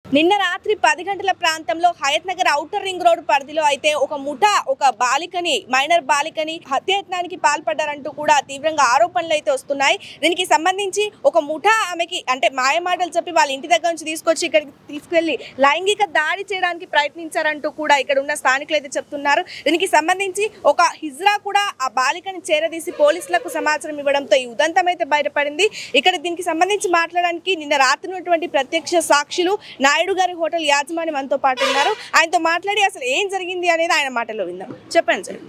నిన్న రాత్రి పది గంటల ప్రాంతంలో Hayath Nagar outer ring road పరిధిలో అయితే ఒక ముఠా ఒక బాలికని మైనర్ బాలికని హత్యాయత్నానికి పాల్పడ్డారంటూ కూడా తీవ్రంగా ఆరోపణలు అయితే వస్తున్నాయి దీనికి సంబంధించి ఒక ముఠా ఆమెకి అంటే మాయమాటలు చెప్పి వాళ్ళ ఇంటి దగ్గర నుంచి తీసుకొచ్చి ఇక్కడికి తీసుకెళ్లి లైంగిక దాడి చేయడానికి ప్రయత్నించారంటూ కూడా ఇక్కడ ఉన్న స్థానికులు అయితే చెప్తున్నారు దీనికి సంబంధించి ఒక హిజ్రా కూడా ఆ బాలికని చేరదీసి పోలీసులకు సమాచారం ఇవ్వడంతో ఈ ఉదంతం అయితే బయటపడింది ఇక్కడ దీనికి సంబంధించి మాట్లాడడానికి నిన్న రాత్రి ఉన్నటువంటి ప్రత్యక్ష సాక్షులు నాయుడు గారి హోటల్ యాజమాని మనతో పాటు ఉన్నారు ఆయనతో మాట్లాడి అసలు ఏం జరిగింది అనేది ఆయన మాటలో విందాం చెప్పండి సార్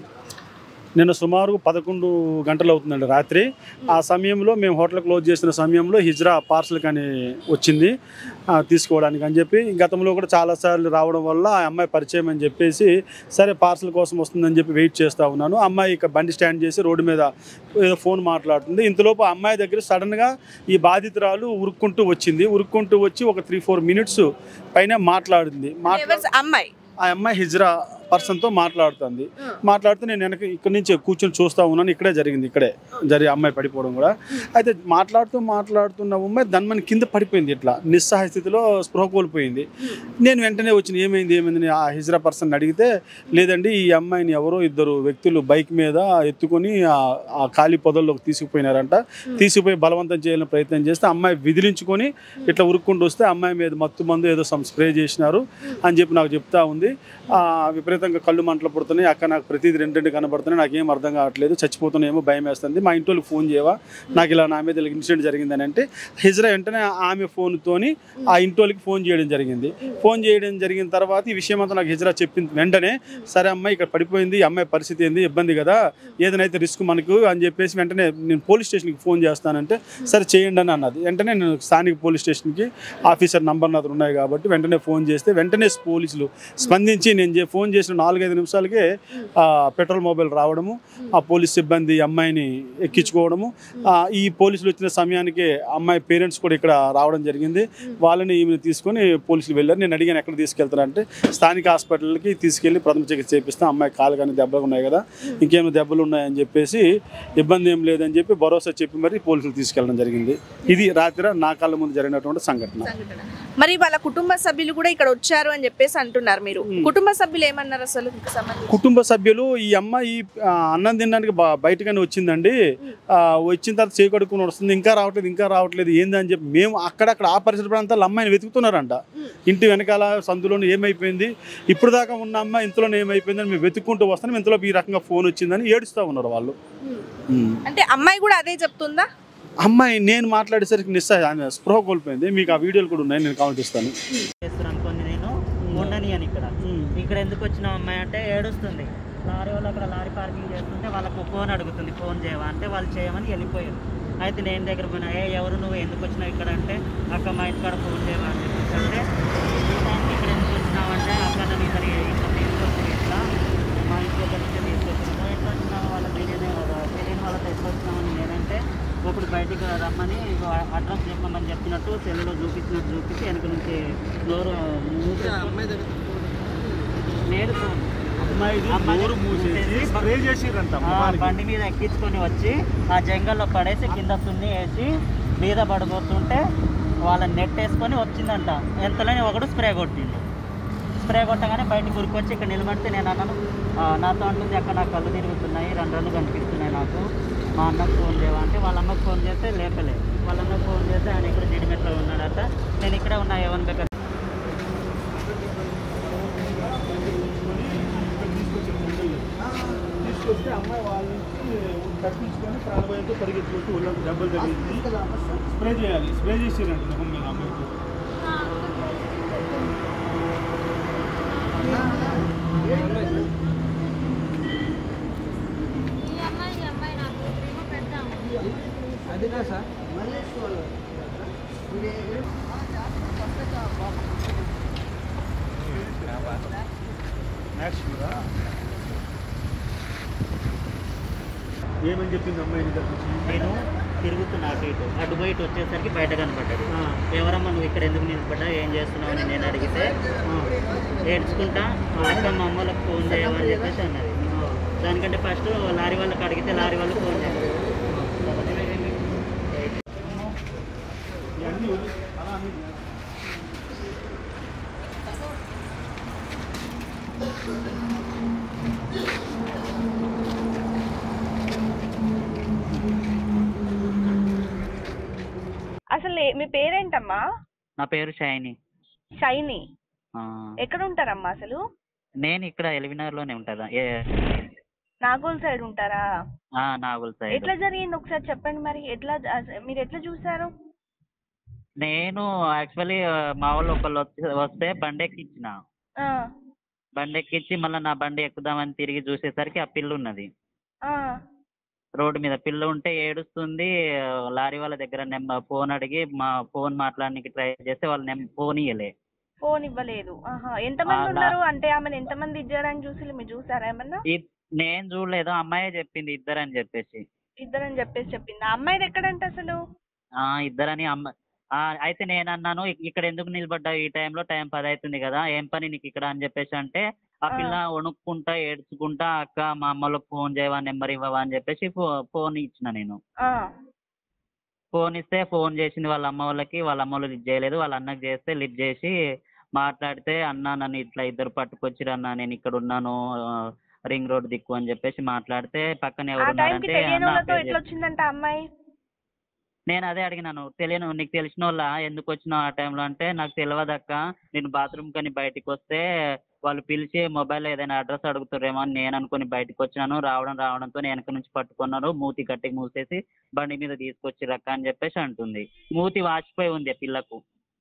నిన్న సుమారు పదకొండు గంటలు అవుతుందండి రాత్రి ఆ సమయంలో మేము హోటల్ క్లోజ్ చేసిన సమయంలో హిజ్రా పార్సల్ కానీ వచ్చింది ఆ, తీసుకోవడానికి అని చెప్పి గతంలో కూడా చాలాసార్లు రావడం వల్ల ఆ అమ్మాయి పరిచయం అని చెప్పేసి సరే పార్సల్ కోసం వస్తుందని చెప్పి వెయిట్ చేస్తూ ఉన్నాను అమ్మాయి ఇక బండి స్టాండ్ చేసి రోడ్డు మీద ఏదో ఫోన్ మాట్లాడుతుంది ఇంతలోపు ఆ అమ్మాయి దగ్గర సడన్గా ఈ బాధితురాలు ఉరుక్కుంటూ వచ్చింది ఉరుక్కుంటూ వచ్చి ఒక త్రీ ఫోర్ మినిట్స్ పైన మాట్లాడింది మాట్లా ఎవరు అమ్మాయి ఆ అమ్మాయి హిజ్రా పర్సన్తో మాట్లాడుతుంది మాట్లాడుతూ నేను వెనక ఇక్కడి నుంచి కూర్చొని చూస్తూ ఉన్నాను ఇక్కడే జరిగింది ఇక్కడే జరిగి అమ్మాయి పడిపోవడం కూడా అయితే మాట్లాడుతూ మాట్లాడుతున్న అమ్మాయి ధన్మని కింద పడిపోయింది ఇట్లా నిస్సహాయ స్థితిలో స్పృహ కోల్పోయింది నేను వెంటనే వచ్చి ఏమైంది ఏమైంది అని ఆ హిజ్రా పర్సన్ అడిగితే లేదండి ఈ అమ్మాయిని ఎవరో ఇద్దరు వ్యక్తులు బైక్ మీద ఎత్తుకొని ఆ- ఆ ఖాళీ పొదల్లోకి తీసుకుపోయినారంట తీసుకుపోయి బలవంతం చేయాలని ప్రయత్నం చేస్తే అమ్మాయి విదిలించుకొని ఇట్లా ఉరుక్కుంటూ వస్తే అమ్మాయి మీద మత్తు మందు ఏదో సమ్ స్ప్రే చేసినారు అని చెప్పి నాకు చెప్తా ఉంది ఆ, విపరీతంగా కళ్ళు మంటలు పుడుతున్నాయి అక్క నాకు ప్రతిదీ రెండు రెండు కనబడుతున్నాయి నాకు ఏం అర్థం కావట్లేదు చచ్చిపోతున్నాయేమో భయం వేస్తుంది మా ఇంటి వాళ్ళకి ఫోన్ చేయవా నాకు ఇలా నా మీద ఇలా ఇన్సిడెంట్ జరిగిందని అంటే హిజ్రా వెంటనే ఆమె ఫోన్తోని ఆ ఇంటి వాళ్ళకి ఫోన్ చేయడం జరిగింది ఫోన్ చేయడం జరిగిన తర్వాత ఈ విషయం అంతా నాకు హిజ్రా చెప్పింది వెంటనే సరే అమ్మాయి ఇక్కడ పడిపోయింది ఈ అమ్మాయి పరిస్థితి ఏంది ఇబ్బంది కదా ఏదైతే రిస్క్ మనకు అని చెప్పేసి వెంటనే నేను పోలీస్ స్టేషన్కి ఫోన్ చేస్తానంటే సరే చేయండి అని అన్నది వెంటనే నేను స్థానిక పోలీస్ స్టేషన్కి ఆఫీసర్ నంబర్ నాతో ఉన్నాయి కాబట్టి వెంటనే ఫోన్ చేస్తే వెంటనే పోలీసులు స్పందించి నేను చే- ఫోన్ చేసిన నాలుగైదు నిమిషాలకే ఆ, పెట్రోల్ మొబైల్ రావడము ఆ పోలీస్ సిబ్బంది అమ్మాయిని ఎక్కించుకోవడము ఆ, ఈ పోలీసులు వచ్చిన సమయానికి అమ్మాయి పేరెంట్స్ కూడా ఇక్కడ రావడం జరిగింది వాళ్ళని ఈమెను తీసుకొని పోలీసులు వెళ్ళారు నేను అడిగాను ఎక్కడ తీసుకెళ్తారంటే స్థానిక హాస్పిటల్కి తీసుకెళ్ళి ప్రథమ చికిత్స చేపిస్తాం అమ్మాయి కాలు కానీ దెబ్బలు ఉన్నాయి కదా ఇంకేమైనా దెబ్బలు ఉన్నాయని చెప్పేసి ఇబ్బంది ఏం లేదని చెప్పి భరోసా చెప్పి మరి పోలీసులు తీసుకెళ్ళడం జరిగింది ఇది రాత్రి నా కళ్ళ ముందు జరిగినటువంటి సంఘటన మరి వాళ్ళ కుటుంబ సభ్యులు కూడా ఇక్కడ వచ్చారు అని చెప్పేసి అంటున్నారు మీరు కుటుంబ సభ్యులు ఏమన్నారు అసలు దీనికి సంబంధించి? కుటుంబ సభ్యులు ఈ అమ్మాయి ఆ, అన్నం తినడానికి బా- బయటగానే వచ్చిందండి ఆ, వచ్చిన తర్వాత చేకడుకుని వస్తుంది ఇంకా రావట్లేదు ఇంకా రావట్లేదు ఏంది అని చెప్పి మేము అక్కడక్కడ ఆ పరిసర ప్రాంతాల్లో అమ్మాయిని వెతుకుతున్నారంట ఇంటి వెనకాల సందులోనే ఏమైపోయింది ఇప్పుడు దాకా ఉన్న అమ్మాయి ఇంతలోనే ఏమైపోయిందని మేము వెతుక్కుంటూ వస్తాం ఇంతలో ఈ రకంగా ఫోన్ వచ్చిందని ఏడుస్తూ ఉన్నారు వాళ్ళు ఉమ్. అంటే అమ్మాయి కూడా అదే చెప్తుందా అమ్మాయి నేను మాట్లాడేసరికి నిస్సహాయ ఆమె స్పృహ కోల్పోయింది మీకు ఆ వీడియోలు కూడా ఉన్నాయి నేను కామెంట్ ఇస్తాను చేస్తాను అనుకుంది నేను ఉండని అని ఇక్కడ ఇక్కడ ఎందుకు వచ్చిన అమ్మాయి అంటే ఏడుస్తుంది లారీ వాళ్ళు అక్కడ లారీ పార్కింగ్ చేస్తుంటే వాళ్ళకు ఫోన్ అడుగుతుంది ఫోన్ చేయవా అంటే వాళ్ళు చేయమని వెళ్ళిపోయారు అయితే నేను దగ్గర పోయినా ఏ ఎవరు నువ్వు ఎందుకు వచ్చినావు ఇక్కడ అంటే అక్క మా ఇంటికాడ ఫోన్ చేయవా అని చెప్పేసి అంటే ఈ టైంకి ఇక్కడ ఎందుకు వచ్చినావు అంటే అక్క నన్ను ఇక్కడ ఇక్కడ తీసుకొచ్చి ఇట్లా మా ఇంటి దగ్గర నుంచి తీసుకొచ్చినాము ఎట్లా వచ్చినావు వాళ్ళ తెలియనే కదా తెలియని వాళ్ళతో ఎట్లా వచ్చినామని నేనంటే ఇప్పుడు బయటికి రమ్మని అడ్రస్ చెప్పమని చెప్పినట్టు సెల్లులో చూపించినట్టు చూపించి వెనక నుంచి డోర్ నేను నోరు మూసేసి స్ప్రే చేసిర్రంట ఆ, బండి మీద ఎక్కించుకొని వచ్చి ఆ జంగల్లో పడేసి కింద సున్ని వేసి మీద పడిపోతుంటే వాళ్ళని నెట్ వేసుకొని వచ్చిందంట ఎంతలోనే ఒకడు స్ప్రే కొట్టిండు స్ప్రే కొట్టగానే బయటకు ఉరికొచ్చి ఇక్కడ నిలబడితే నేను అన్నాను "ఆ, నాతో అంటుంది అక్కడ నాకు కళ్ళు తిరుగుతున్నాయి రెండు రెండు కనిపిస్తున్నాయి నాకు మా అన్నకు ఫోన్ చేయవా అంటే వాళ్ళ అమ్మకు ఫోన్ చేస్తే లేపలే వాళ్ళ అన్నకు ఫోన్ చేస్తే ఆయన ఇక్కడ జిడిమెట్లో ఉన్నాడట నేను ఇక్కడే ఉన్నా ఏమని బెక్క తీసుకొస్తే అమ్మాయి వాళ్ళ నుంచి తప్పించుకొని ప్రాణభయంతో పరిగెత్తుకుంటూ ఒళ్ళంతా దెబ్బలు తగిలింది స్ప్రే చేయాలి స్ప్రే చేసిరండి ముఖం మీద అమ్మాయికి ఈ అమ్మాయి ఈ అమ్మాయి నాకు ప్రేమ పెడతాము ఏమని చెప్పింది అమ్మాయి నీ దగ్గర నుంచి? నేను తిరుగుతున్నా అటు ఇటు అటు బయట వచ్చేసరికి బయట కనపడ్డది ఎవరమ్మా నువ్వు ఇక్కడ ఎందుకు నిలబడ్డా ఏం చేస్తున్నావు అని నేను అడిగితే ఏడ్చుకుంటా అక్క మా అమ్మలకు ఫోన్ చేయమని చెప్పేసి అన్నది దానికంటే ఫస్ట్ లారీ వాళ్ళకి అడిగితే లారీ వాళ్ళు ఫోన్ చేయాలి ఇవన్నీ వదిలి- అలా అని- అసలు ఏ- మీ పేరేంటమ్మా నా పేరు షైని షైని ఆ, ఎక్కడ ఉంటారమ్మా అసలు నేను ఇక్కడ ఎలివినర్లోనే ఉంటుందా ఏ నాగోల్ సైడ్ ఉంటారా ఆ, నాగుల్ సైడ్ ఎట్లా జరిగింది ఒకసారి చెప్పండి మరి ఎట్లా అస- మీరు ఎట్లా చూసారు నేను యాక్చువల్లీ మా వాళ్ళు ఒకళ్ళు వచ్చి- వస్తే బండి ఎక్కించిన ఆ, బండి ఎక్కించి మళ్ళీ నా బండి ఎక్కుదామని తిరిగి చూసేసరికి ఆ పిల్లు ఉన్నది ఆ, రోడ్డు మీద పిల్ల ఉంటే ఏడుస్తుంది లారీ వాళ్ళ దగ్గర నెంబర్ ఫోన్ అడిగి మా ఫోన్ మాట్లాడడానికి ట్రై చేస్తే వాళ్ళు నెం ఫోన్ ఇయ్యలే ఫోన్ ఇవ్వలేదు ఆహా ఎంతమంది అలా- ఉన్నారు అంటే ఆమెను ఎంతమంది ఇచ్చారని చూసి మీరు చూసారా ఏమన్నా ఇ- నేను చూడలేదు అమ్మాయే చెప్పింది ఇద్దరని చెప్పేసి ఇద్దరని చెప్పేసి చెప్పింది ఆ అమ్మాయిది ఎక్కడంటే అసలు ఆ ఇద్దరని అమ్మ ఆ, అయితే నేను అన్నాను "ఇక్- ఇక్కడ ఎందుకు నిలబడ్డావు ఈ టైంలో టైం పది అవుతుంది కదా ఏం పని నీకు ఇక్కడ అని చెప్పేసి అంటే ఆ ఆ. పిల్ల వణుక్కుంటా ఏడ్చుకుంటా అక్క మా అమ్మలకు ఫోన్ చేయవా నెంబర్ ఇవ్వవా అని చెప్పేసి ఫో- ఫోన్ ఇచ్చిన నేను ఆ, ఫోన్ ఇస్తే ఫోన్ చేసింది వాళ్ళ అమ్మ వాళ్ళకి వాళ్ళ అమ్మ వాళ్ళు లిఫ్ట్ చేయలేదు వాళ్ళ అన్నకి చేస్తే లిఫ్ట్ చేసి మాట్లాడితే అన్న నన్ను ఇట్లా ఇద్దరు పట్టుకొచ్చిరు అన్న నేను ఇక్కడ ఉన్నాను ఆ, రింగ్ రోడ్ దిక్కు అని చెప్పేసి మాట్లాడితే పక్కన ఆ ఎవరు టైంకి ఉన్నారంటే తెలియని అన్న వాళ్ళతో పేరు ఎట్లా చెప్పు. వచ్చిందంట ఆ అమ్మాయి నేను అదే అడిగినాను తెలియను నీకు తెలిసిన వాళ్ళ ఎందుకు వచ్చినావు ఆ టైంలో అంటే నాకు తెలియదక్క నేను బాత్రూమ్ కని బయటికి వస్తే వాళ్ళు పిలిచి మొబైల్లో ఏదైనా అడ్రస్ అడుగుతారేమో అని నేను అనుకుని బయటకు వచ్చినాను రావడం రావడంతో నేను వెనక నుంచి పట్టుకున్నారు మూతి గట్టికి మూసేసి బండి మీద తీసుకొచ్చి రక్క అని చెప్పేసి అంటుంది మూతి వాచిపోయి ఉంది ఆ పిల్లకు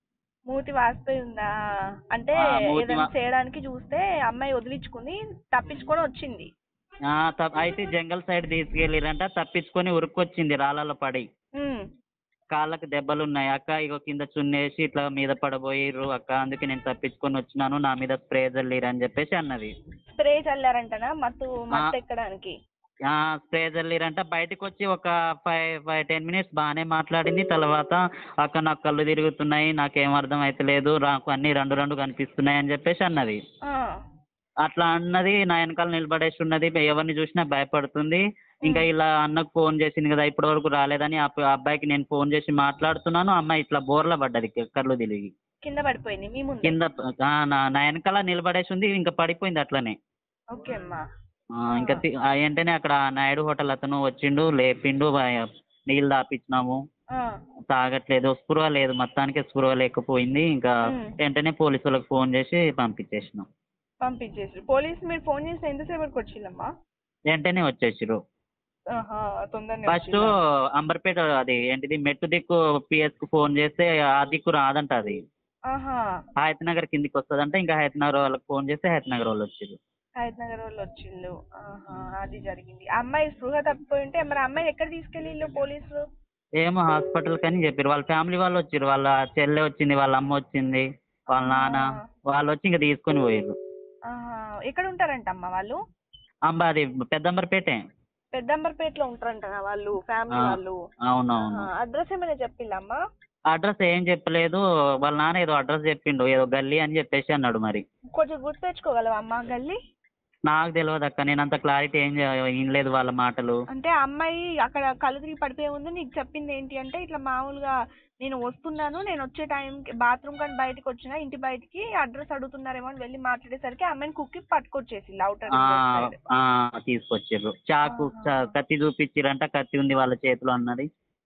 మూతి వాసిపోయి ఉందా అంటే ఆ, మూతి ఏదైనా వా- చేయడానికి చూస్తే అమ్మాయి వదిలించుకుని తప్పించుకొని వచ్చింది ఆ, త- అయితే జంగల్ సైడ్ తీసుకెళ్ళిరంట తప్పించుకొని ఉరుక్కొచ్చింది రాళ్ళలో పడి ఉమ్, కాళ్ళకి దెబ్బలు ఉన్నాయి అక్క ఇగో కింద చున్నేసి ఇట్లా మీద పడబోయిర్రు అక్క అందుకే నేను తప్పించుకొని వచ్చినాను నా మీద స్ప్రే చల్లిరు అని చెప్పేసి అన్నది స్ప్రే చల్లారంటనా మత్తు మత్తు ఎక్కడానికి ఆ, స్ప్రే చల్లిరంట బయటకు వచ్చి ఒక ఫైవ్ ఫైవ్ టెన్ మినిట్స్ బాగానే మాట్లాడింది తర్వాత అక్క నాకు కళ్ళు తిరుగుతున్నాయి నాకేం అర్థం అవుతలేదు నాకు అన్ని రెండు రెండు కనిపిస్తున్నాయి అని చెప్పేసి అన్నది ఆ, అట్లా అన్నది నా వెనకాల నిలబడేసి ఉన్నది ఎవరిని చూసినా భయపడుతుంది ఇంకా ఇలా అన్నకు ఫోన్ చేసింది కదా ఇప్పటి వరకు రాలేదని ఆ ప- ఆ అబ్బాయికి నేను ఫోన్ చేసి మాట్లాడుతున్నాను అమ్మాయి ఇట్లా బోర్ల పడ్డది కళ్ళు తిరిగి కింద పడిపోయింది మీ ముందు కింద ఆ, నా నా వెనకాల నిలబడేసి ఉంది ఇంకా పడిపోయింది అట్లనే ఓకే అమ్మా ఆ, ఇంకా తి- ఆ వెంటనే అక్కడ నాయుడు హోటల్ అతను వచ్చిండు లేపిండు ఆ, నీళ్ళు తాపించినాము ఆ, తాగట్లేదు స్పృహ లేదు మొత్తానికి స్పృహ లేకపోయింది ఇంకా మ్. వెంటనే పోలీసు వాళ్ళకి ఫోన్ చేసి పంపించేసినాం పంపించేసి పోలీస్ మీరు ఫోన్ చేసి ఎంతసేపటికి వచ్చిందమ్మా వెంటనే వచ్చేసిరు ఆహా, తొందరనే ఫస్ట్ వచ్చిందా? అంబర్పేట అది ఏంటిది మెట్టు దిక్కు పిఎస్ కు ఫోన్ చేస్తే ఆ దిక్కు రాదంట అది ఆహా హయత్ నగర్ కిందికి వస్తుందంట ఇంకా హయత్ నగర్ వాళ్ళకి ఫోన్ చేస్తే హయత్ నగర్ వాళ్ళు వచ్చారు హయత్ నగర్ వాళ్ళు వచ్చిండు ఆహా అది జరిగింది ఆ అమ్మాయి స్పృహ తప్పిపోయి ఉంటే మరి ఆ అమ్మాయిని ఎక్కడ తీసుకెళ్ళిళ్ళు పోలీసులు ఏమో హాస్పిటల్ కని చెప్పారు వాళ్ళ ఫ్యామిలీ వాళ్ళు వచ్చారు వాళ్ళ చెల్లె వచ్చింది వాళ్ళ అమ్మ వచ్చింది వాళ్ళ నాన్న ఆహా. వాళ్ళు వచ్చి ఇంకా తీసుకొని పోయారు ఆహా ఎక్కడ ఉంటారంట అమ్మ వాళ్ళు అంబ అది పెద్దంబర్పేటే పెద్దంబర్పేటలో ఉంటారంట వాళ్ళు ఫ్యామిలీ ఆ. వాళ్ళు అవునవును అడ్రస్ ఏమైనా చెప్పిల్లమ్మా అడ్రస్ ఏం చెప్పలేదు వాళ్ళ నాన్న ఏదో అడ్రస్ చెప్పిండు ఏదో గల్లీ అని చెప్పేసి అన్నాడు మరి కొంచెం గుర్తు తెచ్చుకోగలవా అమ్మ గల్లీ నాకు తెలియదు అక్క నేను అంత క్లారిటీ ఏం చే- వినలేదు వాళ్ళ మాటలు అంటే ఆ అమ్మాయి అక్కడ కళ్ళు తిరిగి పడిపోయే ముందు నీకు చెప్పింది ఏంటి అంటే ఇట్లా మామూలుగా నేను వస్తున్నాను నేను వచ్చే టైంకి బాత్రూమ్ కానీ బయటకు వచ్చిన ఇంటి బయటికి అడ్రస్ అడుగుతున్నారేమో అని వెళ్ళి మాట్లాడేసరికి ఆ అమ్మాయిని కుక్కి పట్టుకొచ్చేసి అవుటర్ ఆ, ఆ, తీసుకొచ్చిర్రు చాకు చ- కత్తి చూపించిరంట కత్తి ఉంది వాళ్ళ చేతిలో అన్నది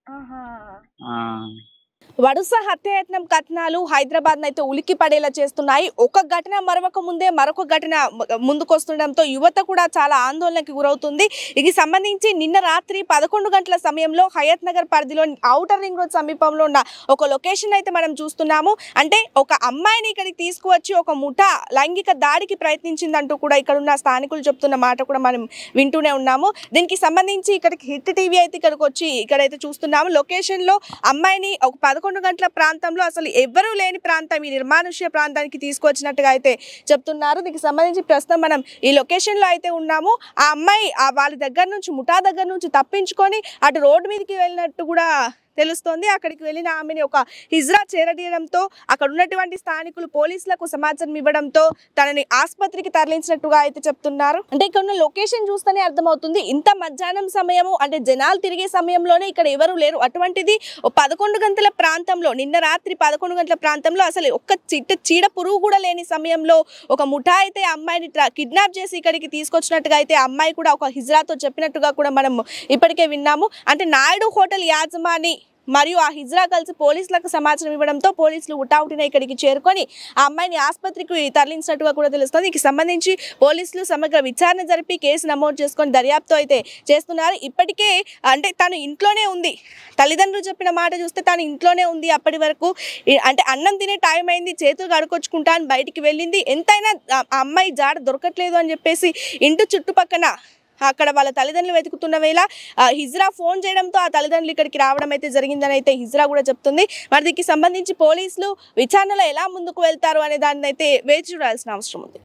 ఆ, వరుస హత్యాయత్నం కథనాలు హైదరాబాద్ అయితే ఉలిక్కి పడేలా చేస్తున్నాయి ఒక ఘటన మరొక ముందే మరొక ఘటన మ- ముందుకొస్తుండడంతో యువత కూడా చాలా ఆందోళనకి గురవుతుంది ఇది సంబంధించి నిన్న రాత్రి పదకొండు గంటల సమయంలో హయత్ నగర్ పరిధిలో ఔటర్ రింగ్ రోడ్ సమీపంలో ఉన్న ఒక లొకేషన్ అయితే మనం చూస్తున్నాము అంటే ఒక అమ్మాయిని ఇక్కడికి తీసుకువచ్చి ఒక ముఠా లైంగిక దాడికి ప్రయత్నించిందంటూ కూడా ఇక్కడ ఉన్న స్థానికులు చెప్తున్న మాట కూడా మనం వింటూనే ఉన్నాము దీనికి సంబంధించి ఇక్కడికి హిట్ టీవీ అయితే ఇక్కడికి వచ్చి ఇక్కడైతే చూస్తున్నాము లొకేషన్ లో అమ్మాయిని ఒక పదకొండు గంటల ప్రాంతంలో అసలు ఎవ్వరూ లేని ప్రాంతం ఈ నిర్మానుష్య ప్రాంతానికి తీసుకొచ్చినట్టుగా అయితే చెప్తున్నారు దీనికి సంబంధించి ప్రస్తుతం మనం ఈ లొకేషన్ లో అయితే ఉన్నాము ఆ అమ్మాయి ఆ వాళ్ళ దగ్గర నుంచి ముఠా దగ్గర నుంచి తప్పించుకొని అటు రోడ్డు మీదకి వెళ్ళినట్టు కూడా తెలుస్తోంది అక్కడికి వెళ్ళిన ఆమెని ఒక హిజ్రా చేరదీయడంతో అక్కడ ఉన్నటువంటి స్థానికులు పోలీసులకు సమాచారం ఇవ్వడంతో తనని ఆసుపత్రికి తరలించినట్టుగా అయితే చెప్తున్నారు అంటే ఇక్కడ ఉన్న లొకేషన్ చూస్తేనే అర్థమవుతుంది ఇంత మధ్యాహ్నం సమయము అంటే జనాలు తిరిగే సమయంలోనే ఇక్కడ ఎవరు లేరు అటువంటిది ఓ పదకొండు గంటల ప్రాంతంలో నిన్న రాత్రి పదకొండు గంటల ప్రాంతంలో అసలు ఒక్క చిట్ట చీడ పురుగు కూడా లేని సమయంలో ఒక ముఠా అయితే ఆ అమ్మాయిని కిడ్నాప్ చేసి ఇక్కడికి తీసుకొచ్చినట్టుగా అయితే ఆ అమ్మాయి కూడా ఒక హిజ్రాతో చెప్పినట్టుగా కూడా మనం ఇప్పటికే విన్నాము అంటే నాయుడు హోటల్ యాజమాని మరియు ఆ హిజ్రా కలిసి పోలీసులకు సమాచారం ఇవ్వడంతో పోలీసులు ఉటావుటిన ఇక్కడికి చేరుకొని ఆ అమ్మాయిని ఆసుపత్రికి తరలించినట్టుగా కూడా తెలుస్తుంది దీనికి సంబంధించి పోలీసులు సమగ్ర విచారణ జరిపి కేసు నమోదు చేసుకొని దర్యాప్తు అయితే చేస్తున్నారు ఇప్పటికే అంటే తను ఇంట్లోనే ఉంది తల్లిదండ్రులు చెప్పిన మాట చూస్తే తను ఇంట్లోనే ఉంది అప్పటి వరకు ఈ- అంటే అన్నం తినే టైం అయింది చేతులు కడుకొచ్చుకుంటా అని బయటికి వెళ్ళింది ఎంతైనా ఆ ఆ అమ్మాయి జాడ దొరకట్లేదు అని చెప్పేసి ఇంటి చుట్టుపక్కన అక్కడ వాళ్ళ తల్లిదండ్రులు వెతుకుతున్న వేళ ఆ, హిజ్రా ఫోన్ చేయడంతో ఆ తల్లిదండ్రులు ఇక్కడికి రావడం అయితే జరిగిందని అయితే హిజ్రా కూడా చెప్తుంది మరి దీనికి సంబంధించి పోలీసులు విచారణలో ఎలా ముందుకు వెళ్తారు అనే దాన్ని అయితే వేచి చూడాల్సిన అవసరం ఉంది